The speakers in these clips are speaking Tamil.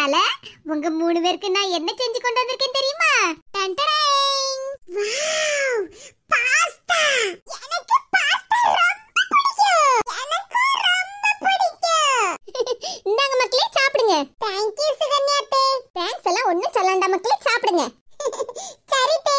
அதனால உங்க மூணு பேருக்கு நான் என்ன செஞ்சு கொண்டு வந்திருக்கேன் தெரியுமா டன்டடைங்! வாவ்! பாஸ்தா! எனக்கு பாஸ்தா ரொம்ப பிடிக்கும். எனக்கும் ரொம்ப பிடிக்கும். இந்தாங்க மக்களே சாப்பிடுங்க தேங்க்யூ சுகன்யா தே தேங்க்ஸ் எல்லாம் ஒண்ணும் சொல்லண்டா மக்களே சாப்பிடுங்க சரி தே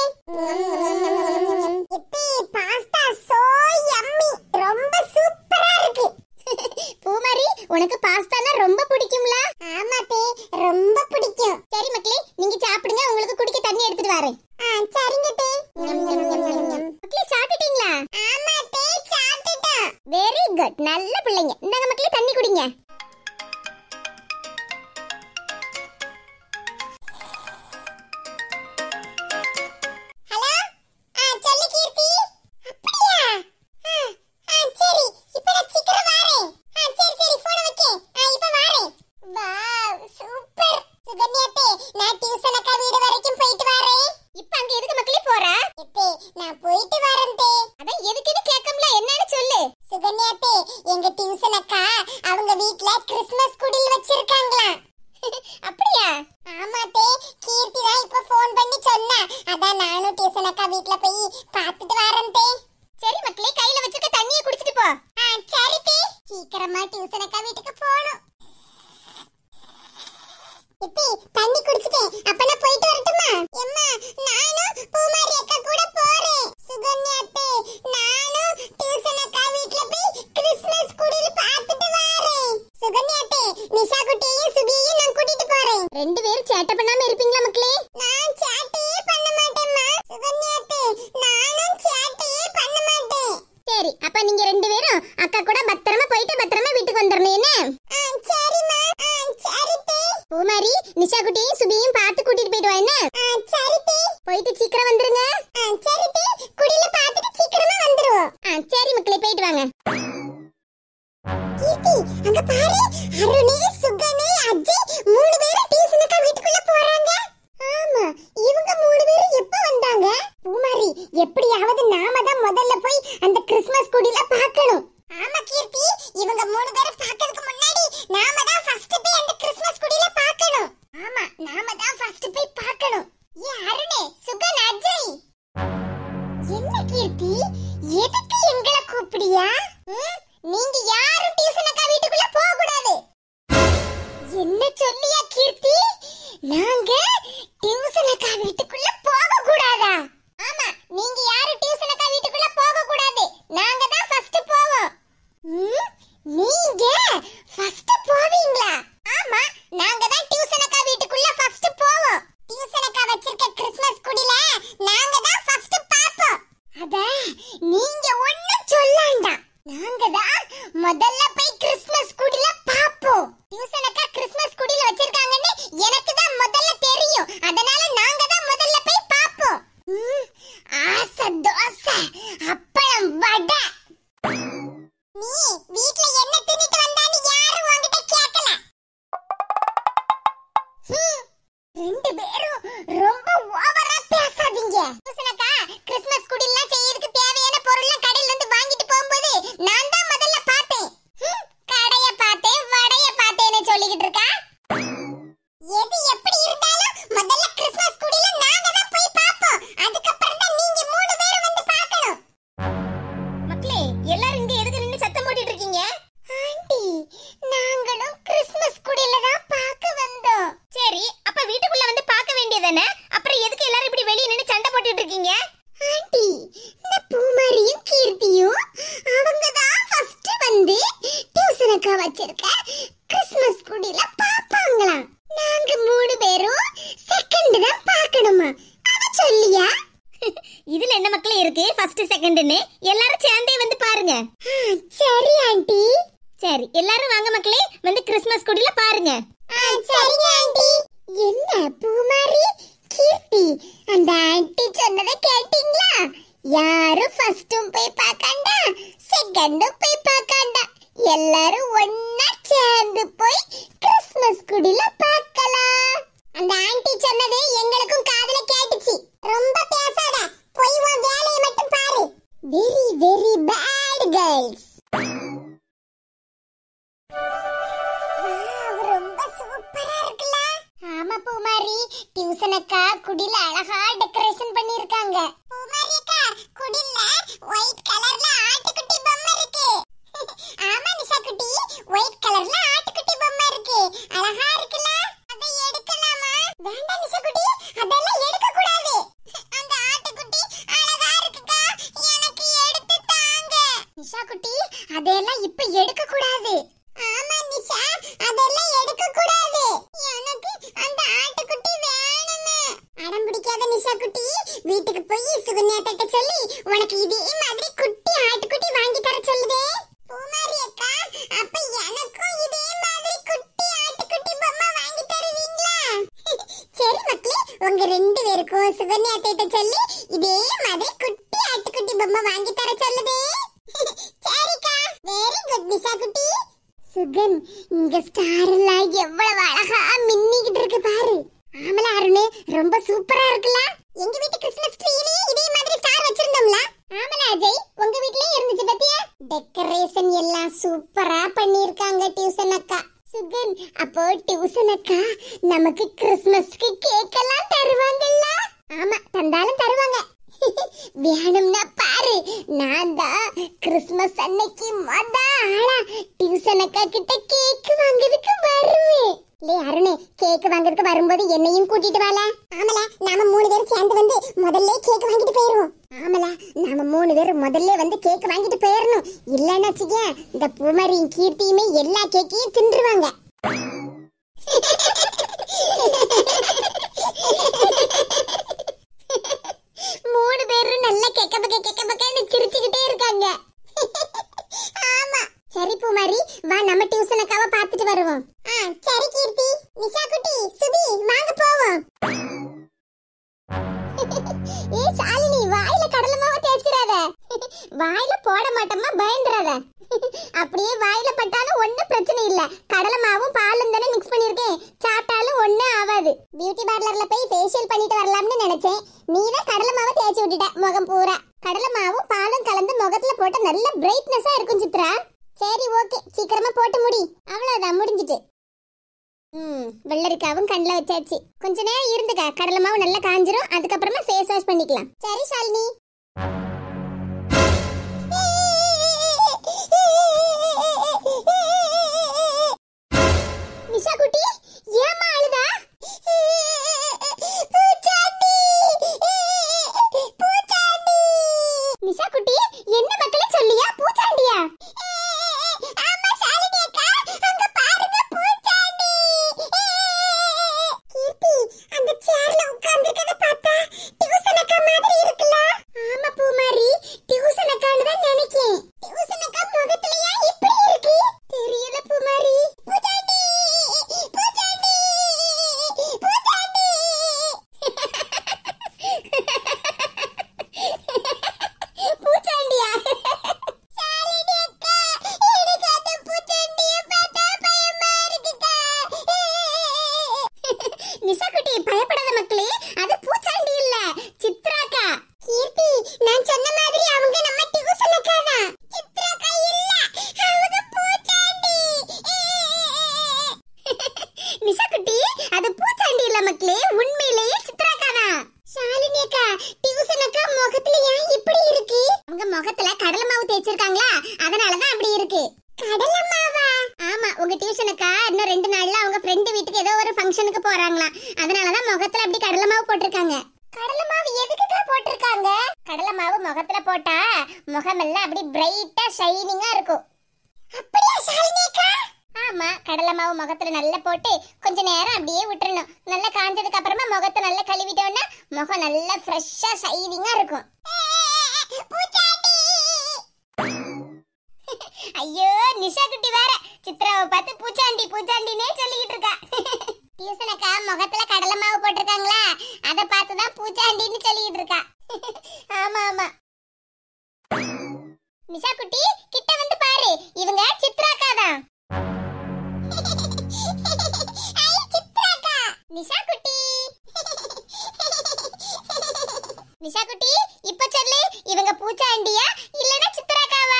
இப்பி பாஸ்தா சோ யம்மி ரொம்ப சூப்பரா இருக்கு பூமாரி உனக்கு பாஸ்தானா ரொம்ப பிடிக்கும்ல ஆமா தே ரொம்ப பிடிக்கும் சரி மக்களே நீங்க சாப்பிடுங்க உங்களுக்கு குடிக்க தண்ணி எடுத்துட்டு வரேன் சரிங்க தே மக்களே சாப்பிட்டீங்களா ஆமா தே சாப்பிட்டுட்டோம் வெரி குட் நல்ல பிள்ளைங்க இந்தாங்க மக்களே தண்ணி குடிங்க ஹலோ ஆ சொல்லு கீர்த்தி அப்படியா ஆ ஆ சரி இப்போ நான் சீக்கிரம் வரேன் ஆ சரி சரி போன் வைக்கே ஆ இப்போ வரேன் வாவ் சூப்பர் சுகன்யாத்தே நான் டியூஷன் அக்கா வீடு வரைக்கும் போயிட்டு வரேன் இப்போ அங்க எதுக்கு மக்களே போறா எத்தே நான் போயிட்டு வரேன் தே அதான் எதுக்குன்னு கேட்கம்ல என்னன்னு சொல்லு சுகன்யாத்தே எங்க டியூஷன் அக்கா அவங்க வீட்ல கிறிஸ்மஸ் குடில் வச்சிருக்காங்களாம் அப்படியா ஆமா தே கீர்த்தி தான் இப்ப ஃபோன் பண்ணி சொன்னா அதான் நானும் டியூஷன் அக்கா வீட்ல போய் பார்த்துட்டு வரேன் தே சரி மக்களே கையில வச்சிருக்க தண்ணியை குடிச்சிட்டு போ ஆ சரி தே சீக்கிரமா டியூஷன் அக்கா வீட்டுக்கு போகணும் இப்பி தண்ணி குடிச்சிட்டேன் அப்ப நான் போயிட்டு வரட்டுமா எம்மா நானும் பூமாரி அக்கா கூட போறேன் சுகன்யா அத்தை நானும் டியூஷன் அக்கா வீட்ல போய் கிறிஸ்மஸ் குடில் பார்த்துட்டு வரேன் சுகன்யா அத்தை நிஷா குட்டியையும் சுபியையும் நான் கூட்டிட்டு போறேன் ரெண்டு பேரும் சேட்டை பண்ணாம இருப்பீங்களா மக்களே நான் சேட்டையே பண்ண மாட்டேம்மா சுகன்யா அத்தை நானும் சேட்டையே பண்ண மாட்டேன் சரி அப்ப நீங்க ரெண்டு பேரும் அக்கா கூட பத்திரமா போயிட்டு பத்திரமா வீட்டுக்கு வந்துடணும் என்ன சரிம்மா சரி பூமாரி நிஷா குட்டியும் சுபியும் பார்த்து கூட்டிட்டு போயிட்டு வா என்ன சரி போயிட்டு சீக்கிரம் வந்துருங்க சரி குடியில பார்த்துட்டு சீக்கிரமா வந்துருவோம் சரி மக்களே போயிட்டு வாங்க கீர்த்தி அங்க பாரு அருணி சுகனே அஜய் மூணு பேரும் டியூஷனுக்கு வீட்டுக்குள்ள போறாங்க ஆமா இவங்க மூணு பேரும் எப்ப வந்தாங்க பூமாரி எப்படியாவது நாம தான் முதல்ல போய் அந்த கிறிஸ்மஸ் குடில பார்க்கணும் ஆமா கீர்த்தி இவங்க மூணு பேரும் பார்க்கிறதுக்கு முன்னாடி நாம தான் ஃபர்ஸ்ட் போய் அந்த கிறிஸ்மஸ் குடில பார்க்கணும் ஆமா நாம தான் ஃபர்ஸ்ட் போய் பார்க்கணும் ஏ அருணே சுகன் அஜய் என்ன கீர்த்தி எதுக்கு எங்களை கூப்பிடியா ம்? நீங்க யாரும் டியூஷன் அக்கா வீட்டுக்குள்ள போக கூடாது என்ன சொல்லியா கீர்த்தி நாங்க டியூஷன் அக்கா வீட்டுக்குள்ள போக கூடாதா ஆமா நீங்க யாரும் டியூஷன் அக்கா வீட்டுக்குள்ள போக கூடாது நாங்க தான் ஃபர்ஸ்ட் போவோம் ம்? நீங்க ஃபர்ஸ்ட் போவீங்களா ஆமா நாங்க தான் டியூஷன் அக்கா வீட்டுக்குள்ள ஃபர்ஸ்ட் போவோம் டியூஷன் அக்கா வச்சிருக்க கிறிஸ்மஸ் குடில நாங்க தான் ஃபர்ஸ்ட் பாப்போம் அத நீங்க ஒண்ணும் சொல்லாண்டா நாங்க தான் முதல்ல போய் கிறிஸ்மஸ் குடில பாப்போம் டியூஷன் அக்கா கிறிஸ்மஸ் குடில வச்சிருக்காங்கன்னு எனக்கு தான் முதல்ல தெரியும் அதனால நாங்க தான் முதல்ல போய் பாப்போம் ம், ஆசை தோசை அப்பளம் வடை நீ வீட்ல என்ன தின்னுட்டு வந்தான்னு யாரும் உன்கிட்ட கேட்கல ஹம், ரெண்டு பேரும் ரொம்ப ஓவரா பேசாதீங்க சுசனக்கா கிறிஸ்மஸ் குடிலாம் செய்யறதுக்கு தேவையான பொருள்லாம் கடையில இருந்து வாங்கிட்டு போகும்போது நான் தான் முதல்ல பார்த்தேன் ஹம், கடைய பார்த்தேன் வடைய பார்த்தேன்னு சொல்லிக்கிட்டு இருக்கா எது எப்படி இருந்தாலும் முதல்ல கிறிஸ்மஸ் குடில நாங்க தான் போய் பார்ப்போம் அதுக்கப்புறம் தான் நீங்க மூணு பேரும் வந்து பார்க்கணும் மக்களே எல்லாரும் இங்க எதுக்கு நின்னு சத்தம் போட்டுட்டு இருக்கீங்க ஆண்டி நாங்களும் கிறிஸ்மஸ் குடில தான் பார்க்க வந்தோம் சரி அப்ப வீட்டுக்குள்ள வந்து பார்க்க வேண்டியதானே அப்புறம் எதுக்கு எல்லாரும் இப்படி வெளிய நின்னு சண்டை போட்டுட்டு இருக்கீங்க ஆண்டி இந்த பூமாரியும் கீர்த்தியும் அவங்க தான் ஃபர்ஸ்ட் வந்து டியூஷன் அக்கா வச்சிருக்க கிறிஸ்மஸ் குடில பாப்பாங்களாம் நாங்க மூணு பேரும் செகண்ட் தான் பார்க்கணுமா அத சொல்லியா இதுல என்ன மக்களே இருக்கு ஃபர்ஸ்ட் செகண்ட்னு எல்லாரும் சேர்ந்தே வந்து பாருங்க சரி ஆண்டி சரி எல்லாரும் வாங்க மக்களே வந்து கிறிஸ்மஸ் குடில பாருங்க சரிங்க ஆண்டி என்ன பூமாரி கீர்த்தி அந்த ஆண்டி சொன்னதை கேட்டீங்களா யாரும் ஃபர்ஸ்டும் போய் பார்க்கண்டா செகண்டும் போய் பார்க்கண்டா எல்லாரும் ஒண்ணா சேர்ந்து போய் கிறிஸ்மஸ் குடில பார்க்கலாம் அந்த ஆண்டி சொன்னது எங்களுக்கும் காதுல கேட்டுச்சு ரொம்ப பேசாத போய் உன் வேலையை மட்டும் பாரு வெரி வெரி பேட் கேர்ள்ஸ் ரொம்ப சூப்பரா இருக்குல்ல டியூசன் அக்கா குடில அழகா டெக்கரேஷன் பண்ணிருக்காங்க பூமாரியக்கா குடில ஒயிட் கலர்ல ஆட்டுக்குட்டி பொம்மை இருக்கு ஆமா நிஷா குட்டி ஒயிட் கலர்ல ஆட்டுக்குட்டி பொம்மை இருக்கு அழகா இருக்குல்ல அதை எடுக்கலாமா வேண்டாம் நிஷா குட்டி அதெல்லாம் எடுக்க கூடாது அந்த ஆட்டுக்குட்டி அழகா இருக்குக்கா எனக்கு எடுத்து தாங்க நிஷா குட்டி அதெல்லாம் இப்ப எடுக்க கூடாது ஆமா நிஷா அதெல்லாம் எடுக்க கூடாது எனக்கு அந்த ஆட்டுக்குட்டி வேணுமே அடம் பிடிக்காத நிஷா குட்டி வீட்டுக்கு போய் சுகன்யா கிட்ட சொல்லி உனக்கு இதே மாதிரி குட்டி ஆட்டுக்குட்டி வாங்கி தர சொல்லுதே பூமாரி அக்கா அப்ப எனக்கும் இதே மாதிரி குட்டி ஆட்டுக்குட்டி பொம்மை வாங்கி தருவீங்களா சரி மக்களே உங்க ரெண்டு பேருக்கும் சுகன்யா கிட்ட சொல்லி இதே மாதிரி குட்டி ஆட்டுக்குட்டி பொம்மை வாங்கி தர சொல்லுதே சரிக்கா வெரி குட் நிஷா குட்டி சுகன் இங்க ஸ்டார் எல்லாம் எவ்வளவு அழகா மின்னிக்கிட்டு இருக்கு பாரு ஆமலா அருணு ரொம்ப சூப்பரா இருக்குல்ல எங்க வீட்டு கிறிஸ்மஸ் ட்ரீலயே இதே மாதிரி ஸ்டார் வச்சிருந்தோம்ல ஆமலா அஜய் உங்க வீட்லயே இருந்துச்சு பத்தியா டெக்கரேஷன் எல்லாம் சூப்பரா பண்ணிருக்காங்க டியூசன் அக்கா சுகன் அப்போ டியூசன் அக்கா நமக்கு கிறிஸ்மஸ்க்கு கேக் எல்லாம் தருவாங்கல்ல ஆமா தந்தாலும் தருவாங்க வேணும்னா பாரு நான் தான் கிறிஸ்மஸ் அன்னைக்கு மொத ஆளா டியூசன் அக்கா கிட்ட கேக் வாங்குறதுக்கு வருவேன் லே அருணே கேக் வாங்குறதுக்கு வரும்போது என்னையும் கூட்டிட்டு வால ஆமல நாம மூணு பேரும் சேர்ந்து வந்து முதல்ல கேக் வாங்கிட்டு போயிருவோம் ஆமல நாம மூணு பேரும் முதல்ல வந்து கேக் வாங்கிட்டு போயிடணும் இல்லன்னு வச்சுக்க இந்த பூமாரியும் கீர்த்தியுமே எல்லா கேக்கையும் தின்றுவாங்க மூணு பேரும் நல்ல கெக்க பக்க கெக்க பக்கன்னு சிரிச்சுக்கிட்டே இருக்காங்க ஆமா சரி பூமாரி வா நம்ம டியூஷன் அக்காவை பார்த்துட்டு வருவோம் ஆ சரி கீர்த்தி நிஷா குட்டி சுபி வாங்க போவோம் ஏ சாலினி வாயில கடலை மாவு தேய்ச்சிராத வாயில போட மாட்டோமா பயந்துராத அப்படியே வாயில பட்டாலும் ஒண்ணும் பிரச்சனை இல்ல கடலை மாவும் பாலும் தானே மிக்ஸ் பண்ணிருக்கேன் சாப்பிட்டாலும் ஒண்ணும் ஆகாது பியூட்டி பார்லர்ல போய் ஃபேஷியல் பண்ணிட்டு வரலாம்னு நினைச்சேன் நீ தான் கடலை மாவை தேய்ச்சி விட்டுட்ட முகம் பூரா கடலை மாவும் பாலும் கலந்து முகத்துல போட்ட நல்ல பிரைட்னஸா இருக்கும் சித்ரா சரி ஓகே சீக்கிரமா போட்டு முடி அவ்வளவுதான் முடிஞ்சிட்டு ம் வெள்ளரிக்காவும் கண்ணில் வச்சாச்சு கொஞ்ச நேரம் இருந்துக்க கடலை மாவு நல்லா காஞ்சிரும் அதுக்கப்புறமா ஃபேஸ் வாஷ் பண்ணிக்கலாம் சரி ஷாலினி நிஷா குட்டி ஏமா அழுதா பூச்சாண்டி பூச்சாண்டி நிஷா குட்டி என்ன மக்களே சொல்லியா பூச்சாண்டியா ஆமா ஷாலினி அக்கா அங்க பாருங்க பூச்சாண்டி கீர்த்தி அந்த சேர்ல உட்கார்ந்திருக்கத பார்த்தா டியூசன் அக்கா மாதிரி இருக்குல்ல ஆமா பூமாரி டியூசன் அக்கான்னு தான் நினைக்கேன் டியூசன் அக்கா முகத்துலயா இப்படி இருக்கு தெரியல பூமாரி பூச்சாண்டி பூச்சாண்டி பூச்சாண்டி பூச்சாண்டியா ஷாலினி அக்கா எனக்கு அந்த பூச்சாண்டிய பார்த்தா பயமா இருக்குக்கா நிஷா குட்டி பயப்படாத மக்களே அது பூச்சாண்டி இல்ல சித்ராக்கா கீர்த்தி நான் சொன்ன மாதிரி அவங்க நம்ம டியூசன் அக்கா தான் சித்ராக்கா இல்ல அவங்க பூச்சாண்டி நிஷா குட்டி அது பூச்சாண்டி இல்ல மக்களே உண்மையிலேயே சித்ராக்கா தான் ஷாலினி அக்கா டியூசன் அக்கா முகத்துல ஏன் இப்படி இருக்கு அவங்க முகத்துல கடலை மாவு தேய்ச்சிருக்காங்களா அதனால தான் அப்படி இருக்கு கடலை மாவா ஆமா உங்க டியூஷன் அக்கா இன்னும் ரெண்டு நாள்ல அவங்க ஃப்ரெண்டு வீட்டுக்கு ஏதோ ஒரு ஃபங்க்ஷனுக்கு போறாங்களாம் அதனால தான் முகத்துல அப்படி கடலை மாவு போட்டிருக்காங்க கடலை மாவு எதுக்குக்கா போட்டிருக்காங்க கடலை மாவு முகத்துல போட்டா முகமெல்லாம் அப்படி பிரைட்டா ஷைனிங்கா இருக்கும் அப்படியா ஷாலினி அக்கா ஆமா கடலை மாவு முகத்துல நல்லா போட்டு கொஞ்ச நேரம் அப்படியே விட்டுறணும் நல்லா காஞ்சதுக்கு அப்புறமா முகத்தை நல்லா கழுவிட்டோம்னா முகம் நல்லா ஃப்ரெஷ்ஷா ஷைனிங்கா இருக்கும் ஐயோ நிஷா குட்டி வேற சித்ராவை பார்த்து பூச்சாண்டி பூச்சாண்டினே சொல்லிக்கிட்டு இருக்கா டியூசன் அக்கா முகத்துல கடலை மாவு போட்டிருக்காங்களா அதை பார்த்து தான் பூச்சாண்டின்னு சொல்லிக்கிட்டு இருக்கா ஆமா ஆமா நிஷா குட்டி கிட்ட வந்து பாரு இவங்க சித்ராக்கா தான் நிஷா குட்டி நிஷா குட்டி இப்ப சொல்லு இவங்க பூச்சாண்டியா இல்லனா சித்ராக்காவா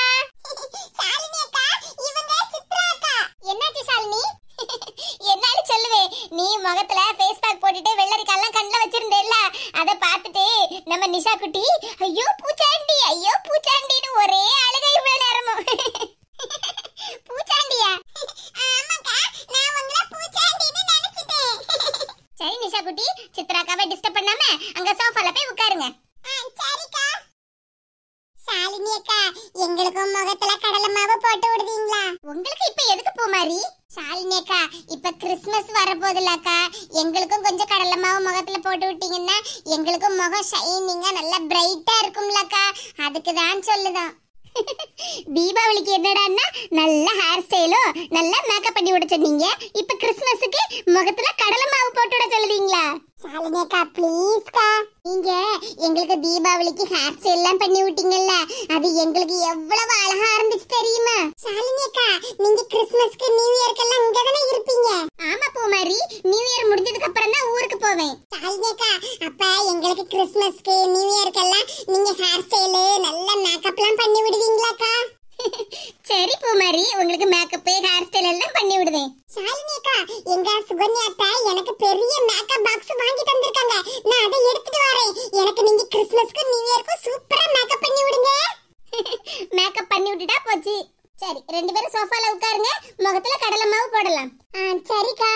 ஷாலினி அக்கா இவங்க சித்ராக்கா என்னாச்சு ஷாலினி என்னால சொல்லுவேன் நீ முகத்துல ஃபேஸ் பேக் போட்டுட்டு வெள்ளரிக்காலாம் கண்ணுல வச்சிருந்தேல்ல அத பார்த்துட்டு நம்ம நிஷா குட்டி ஐயோ பூச்சாண்டி ஐயோ பூச்சாண்டின்னு ஒரே அழுகை இவ்வளவு நேரமும் பூச்சாண்டியா ஆமாக்கா நான் உங்களை பூச்சாண்டின்னு நினைச்சிட்டேன் சரி நிஷா குட்டி சித்ராக்காவை டிஸ்டர்ப் பண்ணாம அங்க சோஃபால போய் உட்காருங்க சரிக்கா ஷாலினி அக்கா எங்களுக்கும் முகத்துல கடலை மாவு போட்டு விடுவீங்களா உங்களுக்கு இப்ப எதுக்கு பூமாரி ஷாலினி அக்கா இப்ப கிறிஸ்மஸ் வரப்போகுதுலக்கா எங்களுக்கும் கொஞ்சம் கடலை மாவு முகத்துல போட்டு விட்டீங்கன்னா எங்களுக்கும் முகம் ஷைனிங்கா நல்லா பிரைட்டா இருக்கும்லக்கா அதுக்கு தான் சொல்லுதான் தீபாவளிக்கு என்னடான்னா நல்ல ஹேர் ஸ்டைலும் நல்லா மேக்கப் பண்ணி விட சொன்னீங்க இப்ப கிறிஸ்மஸுக்கு முகத்துல கடலை மாவு போட்டு விட சொல்லுவீங்களா சாலினியக்கா ப்ளீஸ்க்கா நீங்க எங்களுக்கு தீபாவளிக்கு ஹேர் ஸ்டைல் எல்லாம் பண்ணி விட்டீங்கல்ல அது எங்களுக்கு எவ்வளவு அழகா இருந்துச்சு தெரியுமா சாலினியக்கா நீங்க கிறிஸ்மஸ்க்கு நியூ இயர்க்கெல்லாம் இங்க தானே இருப்பீங்க ஆமா பூமாரி நியூ இயர் முடிஞ்சதுக்கு அப்புறம் தான் ஊருக்கு போவேன் சாலினியக்கா அப்ப எங்களுக்கு கிறிஸ்மஸ்க்கு நியூ இயர்க்கெல்லாம் நீங்க ஹேர் ஸ்டைல் நல்ல மேக்கப்லாம் பண்ணி விடுவீங்களாக்கா சரி பூமாரி உங்களுக்கு மேக்கப் ஹேர் ஸ்டைல் எல்லாம் பண்ணி விடுவேன் ஷாலினி அக்கா எங்க சுகன்யா அத்தா எனக்கு பெரிய மேக்கப் பாக்ஸ் வாங்கி தந்திருக்காங்க நான் அதை எடுத்துட்டு வரேன் எனக்கு நீங்க கிறிஸ்மஸ்க்கு நியூ இயர்க்கு சூப்பரா மேக்கப் பண்ணி விடுங்க மேக்கப் பண்ணி விட்டுட்டா போச்சு சரி ரெண்டு பேரும் சோஃபால உட்காருங்க முகத்துல கடலை மாவு போடலாம் ஆ சரிக்கா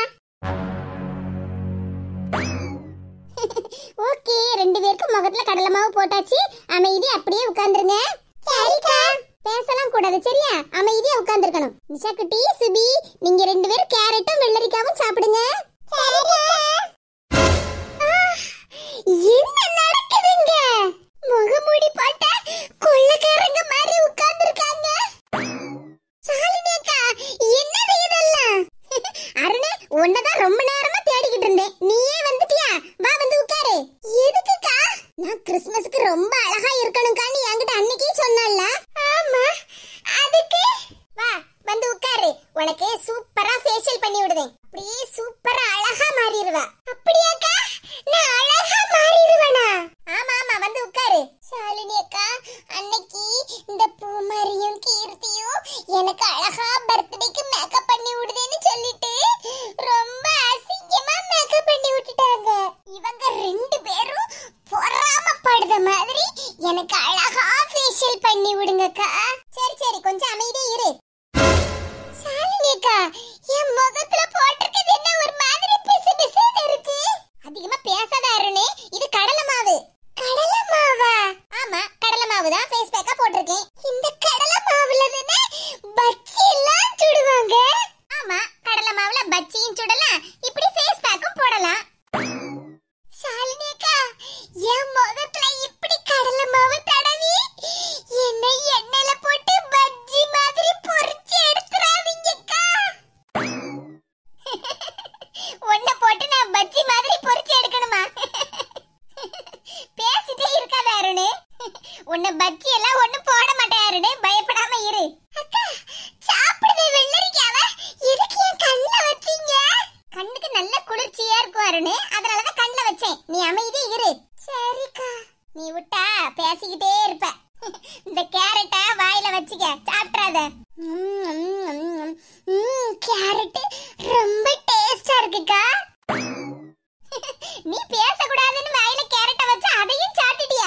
ஓகே ரெண்டு பேருக்கும் முகத்துல கடலை மாவு போட்டாச்சு அமைதி அப்படியே உட்கார்ந்துருங்க சரிக்கா பேசலாம் கூடாது சரியா அமைதியா உட்கார்ந்துருக்கணும் நிஷா குட்டி சுபி நீங்க ரெண்டு பேரும் கேரட்டும் வெள்ளரிக்காவும் சாப்பிடுங்க என்ன நடக்குதுங்க முகமூடி போட்ட கொள்ளக்காரங்க மாதிரி உட்கார்ந்துருக்காங்க சாலினி அக்கா என்னது இதெல்லாம் அருணே உன்னதான் ரொம்ப நேரமா தேடிக்கிட்டு இருந்தேன் நீயே வந்துட்டியா வா வந்து உட்காரு எதுக்குக்கா நான் கிறிஸ்மஸ்க்கு ரொம்ப அழகா இருக்கணும்கான்னு என்கிட்ட அன்னைக்கே சொன்னல்ல ஆமா அதுக்கு வா வந்து உட்காரு உனக்கு சூப்பரா ஃபேஷியல் பண்ணி விடுவேன் அப்படியே சூப்பரா அழகா மாறிடுவ அப்படியாக்கா நான் அழகா மாறிடுவேனா ஆமா ஆமா வந்து உட்காரு ஷாலினி அக்கா அன்னைக்கு இந்த பூமாரியும் கீர்த்தியும் எனக்கு அழகா பர்த்டேக்கு மேக்கப் பண்ணி விடுதேன்னு சொல்லிட்டு ரொம்ப அசிங்கமா மேக்கப் பண்ணி விட்டுட்டாங்க இவங்க ரெண்டு பேரும் பொறாமப்படுத மாதிரி எனக்கு அழகா ஃபேஷியல் பண்ணி விடுங்கக்கா சரி சரி கொஞ்சம் அமைதியா இரு சாலினிக்கா என் முகத்துல போட்டிருக்கிறது என்ன ஒரு மாதிரி பிசு பிசுன்னு இருக்கு அதிகமா பேசாத அருணே இது கடலை மாவு கடலை மாவா ஆமா கடலை மாவு தான் ஃபேஸ் பேக்கா போட்டிருக்கேன் இந்த கடலை மாவுல தானே பச்சி எல்லாம் சுடுவாங்க ஆமா கடலை மாவுல பச்சியும் சுடலாம் இப்படி ஃபேஸ் பேக்கும் போடலாம் ஷாலினிக்கா என் முகத்துல இப்படி கடலை மாவு தடவி என்னை எண்ணெயில போட்டு பஜ்ஜி மாதிரி பொரிச்சு எடுத்துறாதீங்கக்கா ஒன்ன போட்டு நான் பஜ்ஜி மாதிரி பொரிச்சு எடுக்கணுமா பேசிட்டே இருக்காத அருணு உன்னை பஜ்ஜி எல்லாம் ஒண்ணு போட மாட்டேன் அருணு பயப்படாம இரு அக்கா சாப்பிடுது வெள்ளரிக்காவ எதுக்கு என் கண்ணுல வச்சீங்க கண்ணுக்கு நல்ல குளிர்ச்சியா இருக்கும் அருணு அதனாலதான் கண்ணுல வச்சேன் நீ அமைதியா இரு சரிக்கா நீ விட்டா பேசிக்கிட்டே இருப்ப இந்த கேரட்டை வாயில வச்சுக்க சாப்பிட்றாத கேரட் ரொம்ப டேஸ்டா இருக்குக்கா நீ பேசக்கூடாதுன்னு வாயில கேரட்டை வச்சு அதையும் சாப்பிட்டுட்டியா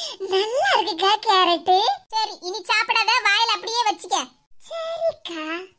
நல்லா இருக்குக்கா கேரட் சரி இனி சாப்பிடாத வாயில அப்படியே வச்சுக்க சரிக்கா